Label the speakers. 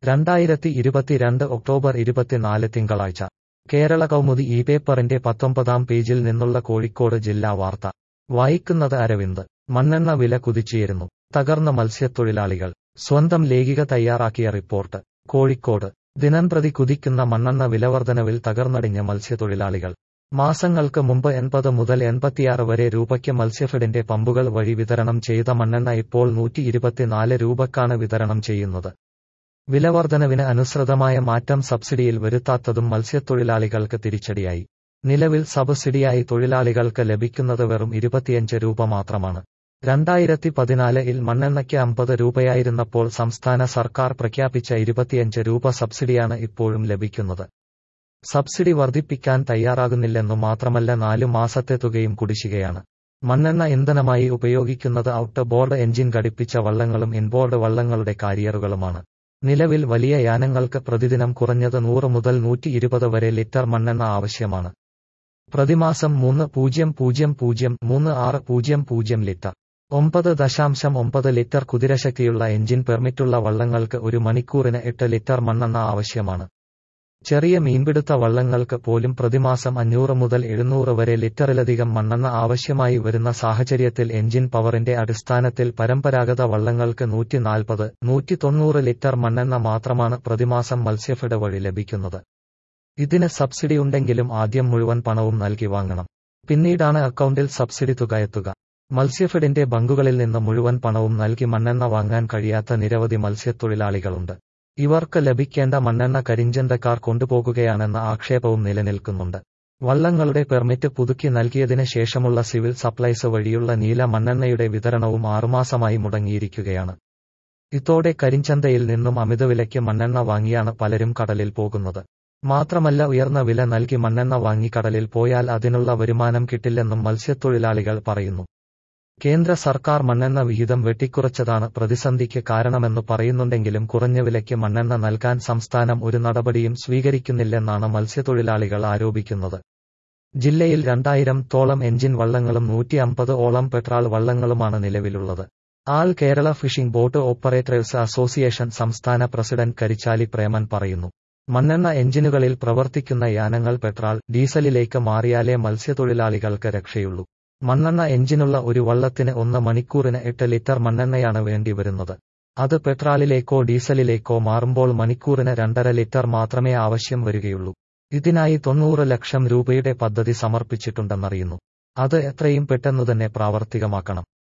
Speaker 1: രണ്ടായിരത്തി ഇരുപത്തിരണ്ട് ഒക്ടോബർ ഇരുപത്തിനാല് തിങ്കളാഴ്ച കേരള കൗമുദി ഈ പേപ്പറിന്റെ പത്തൊമ്പതാം പേജിൽ നിന്നുള്ള കോഴിക്കോട് ജില്ലാ വാർത്ത വായിക്കുന്നത് അരവിന്ദ് മണ്ണെണ്ണ വില കുതിച്ചുയരുന്നു തകർന്ന മത്സ്യത്തൊഴിലാളികൾ സ്വന്തം ലേഖിക തയ്യാറാക്കിയ റിപ്പോർട്ട് കോഴിക്കോട് ദിനംപ്രതി കുതിക്കുന്ന മണ്ണെണ്ണ വിലവർധനവിൽ തകർന്നടിഞ്ഞ മത്സ്യത്തൊഴിലാളികൾ മാസങ്ങൾക്ക് മുമ്പ് എൺപത് മുതൽ എൺപത്തിയാറ് വരെ രൂപയ്ക്ക് മത്സ്യഫെഡിന്റെ പമ്പുകൾ വഴി വിതരണം ചെയ്ത മണ്ണെണ്ണ ഇപ്പോൾ നൂറ്റി ഇരുപത്തിനാല് രൂപക്കാണ് വിതരണം ചെയ്യുന്നത് വിലവർധനവിന് അനുസൃതമായ മാറ്റം സബ്സിഡിയിൽ വരുത്താത്തതും മത്സ്യത്തൊഴിലാളികൾക്ക് തിരിച്ചടിയായി നിലവിൽ സബ്സിഡിയായി തൊഴിലാളികൾക്ക് ലഭിക്കുന്നത് വെറും ഇരുപത്തിയഞ്ച് രൂപ മാത്രമാണ് രണ്ടായിരത്തി പതിനാലിൽ മണ്ണെണ്ണയ്ക്ക് അമ്പത് രൂപയായിരുന്നപ്പോൾ സംസ്ഥാന സർക്കാർ പ്രഖ്യാപിച്ച ഇരുപത്തിയഞ്ച് രൂപ സബ്സിഡിയാണ് ഇപ്പോഴും ലഭിക്കുന്നത് സബ്സിഡി വർദ്ധിപ്പിക്കാൻ തയ്യാറാകുന്നില്ലെന്നു മാത്രമല്ല നാലു മാസത്തെ തുകയും കുടിശ്ശികയാണ് മണ്ണെണ്ണ ഇന്ധനമായി ഉപയോഗിക്കുന്നത് ഔട്ട് ബോർഡ് എഞ്ചിൻ ഘടിപ്പിച്ച വള്ളങ്ങളും ഇൻബോർഡ് വള്ളങ്ങളുടെ കാരിയറുകളുമാണ് നിലവിൽ വലിയ യാനങ്ങൾക്ക് പ്രതിദിനം കുറഞ്ഞത് നൂറ് മുതൽ നൂറ്റി ഇരുപത് വരെ ലിറ്റർ മണ്ണെണ്ണ ആവശ്യമാണ് പ്രതിമാസം മൂന്ന് പൂജ്യം പൂജ്യം പൂജ്യം മൂന്ന് ആറ് പൂജ്യം പൂജ്യം ലിറ്റർ ഒമ്പത് ദശാംശം ഒമ്പത് ലിറ്റർ കുതിരശക്തിയുള്ള എഞ്ചിൻ പെർമിറ്റുള്ള വള്ളങ്ങൾക്ക് ഒരു മണിക്കൂറിന് എട്ട് ലിറ്റർ മണ്ണെണ്ണ ആവശ്യമാണ് ചെറിയ മീൻപിടുത്ത വള്ളങ്ങൾക്ക് പോലും പ്രതിമാസം അഞ്ഞൂറ് മുതൽ എഴുന്നൂറ് വരെ ലിറ്ററിലധികം മണ്ണെണ്ണ ആവശ്യമായി വരുന്ന സാഹചര്യത്തിൽ എഞ്ചിൻ പവറിന്റെ അടിസ്ഥാനത്തിൽ പരമ്പരാഗത വള്ളങ്ങൾക്ക് നൂറ്റി നാൽപ്പത് നൂറ്റി തൊണ്ണൂറ് ലിറ്റർ മണ്ണെണ്ണ മാത്രമാണ് പ്രതിമാസം മത്സ്യഫെഡ് വഴി ലഭിക്കുന്നത് ഇതിന് സബ്സിഡി ഉണ്ടെങ്കിലും ആദ്യം മുഴുവൻ പണവും നൽകി വാങ്ങണം പിന്നീടാണ് അക്കൗണ്ടിൽ സബ്സിഡി തുക എത്തുക മത്സ്യഫെഡിന്റെ ബങ്കുകളിൽ നിന്ന് മുഴുവൻ പണവും നൽകി മണ്ണെണ്ണ വാങ്ങാൻ കഴിയാത്ത നിരവധി മത്സ്യത്തൊഴിലാളികളുണ്ട് ഇവർക്ക് ലഭിക്കേണ്ട മണ്ണെണ്ണ കരിഞ്ചന്തക്കാർ കൊണ്ടുപോകുകയാണെന്ന ആക്ഷേപവും നിലനിൽക്കുന്നുണ്ട് വള്ളങ്ങളുടെ പെർമിറ്റ് പുതുക്കി നൽകിയതിന് ശേഷമുള്ള സിവിൽ സപ്ലൈസ് വഴിയുള്ള നീല മണ്ണെണ്ണയുടെ വിതരണവും ആറുമാസമായി മുടങ്ങിയിരിക്കുകയാണ് ഇതോടെ കരിഞ്ചന്തയിൽ നിന്നും അമിതവിലയ്ക്ക് മണ്ണെണ്ണ വാങ്ങിയാണ് പലരും കടലിൽ പോകുന്നത് മാത്രമല്ല ഉയർന്ന വില നൽകി മണ്ണെണ്ണ വാങ്ങി കടലിൽ പോയാൽ അതിനുള്ള വരുമാനം കിട്ടില്ലെന്നും മത്സ്യത്തൊഴിലാളികൾ പറയുന്നു കേന്ദ്ര സർക്കാർ മണ്ണെണ്ണ വിഹിതം വെട്ടിക്കുറച്ചതാണ് പ്രതിസന്ധിക്ക് കാരണമെന്ന് പറയുന്നുണ്ടെങ്കിലും കുറഞ്ഞ വിലയ്ക്ക് മണ്ണെണ്ണ നൽകാൻ സംസ്ഥാനം ഒരു നടപടിയും സ്വീകരിക്കുന്നില്ലെന്നാണ് മത്സ്യത്തൊഴിലാളികൾ ആരോപിക്കുന്നത് ജില്ലയിൽ രണ്ടായിരം തോളം എഞ്ചിൻ വള്ളങ്ങളും നൂറ്റി അമ്പത് ഓളം പെട്രോൾ വള്ളങ്ങളുമാണ് നിലവിലുള്ളത് all Kerala fishing boat operators association സംസ്ഥാന പ്രസിഡന്റ് കരിച്ചാലി പ്രേമൻ പറയുന്നു മണ്ണെണ്ണ എഞ്ചിനുകളിൽ പ്രവർത്തിക്കുന്ന യാനങ്ങൾ പെട്രോൾ ഡീസലിലേക്ക് മാറിയാലേ മത്സ്യത്തൊഴിലാളികൾക്ക് രക്ഷയുള്ളൂ മണ്ണെണ്ണ എഞ്ചിനുള്ള ഒരു വള്ളത്തിന് ഒന്ന് മണിക്കൂറിന് എട്ട് ലിറ്റർ മണ്ണെണ്ണയാണ് വേണ്ടിവരുന്നത് അത് പെട്രോളിലേക്കോ ഡീസലിലേക്കോ മാറുമ്പോൾ മണിക്കൂറിന് രണ്ടര ലിറ്റർ മാത്രമേ ആവശ്യം വരികയുള്ളൂ ഇതിനായി തൊണ്ണൂറ് ലക്ഷം രൂപയുടെ പദ്ധതി സമർപ്പിച്ചിട്ടുണ്ടെന്നറിയുന്നു അത് എത്രയും പെട്ടെന്നു തന്നെ പ്രാവർത്തികമാക്കണം